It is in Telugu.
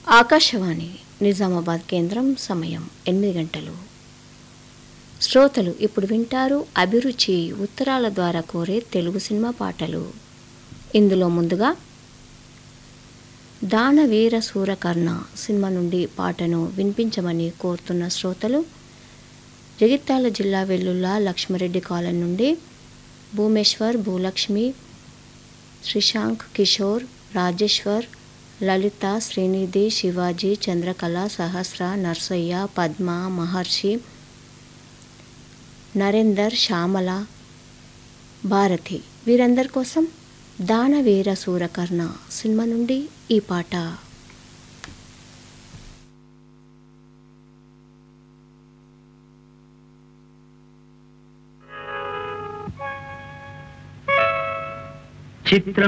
ఆకాశవాణి నిజామాబాద్ కేంద్రం సమయం ఎనిమిది గంటలు శ్రోతలు ఇప్పుడు వింటారు అభిరుచి ఉత్తరాల ద్వారా కోరే తెలుగు సినిమా పాటలు ఇందులో ముందుగా దానవీర సూరకర్ణ సినిమా నుండి పాటను వినిపించమని కోరుతున్న శ్రోతలు జగిత్యాల జిల్లా వెల్లుల్లా లక్ష్మారెడ్డి కాలనీ నుండి భూమేశ్వర్ భూలక్ష్మి శ్రీశాంక్ కిషోర్ రాజేశ్వర్ లలిత శ్రీనిధి శివాజీ చంద్రకళ సహస్ర నర్సయ్య పద్మ మహర్షి నరేందర్ శ్యామల భారతి వీరందరి కోసం దానవీర సూరకర్ణ సినిమా నుండి ఈ పాట చిత్ర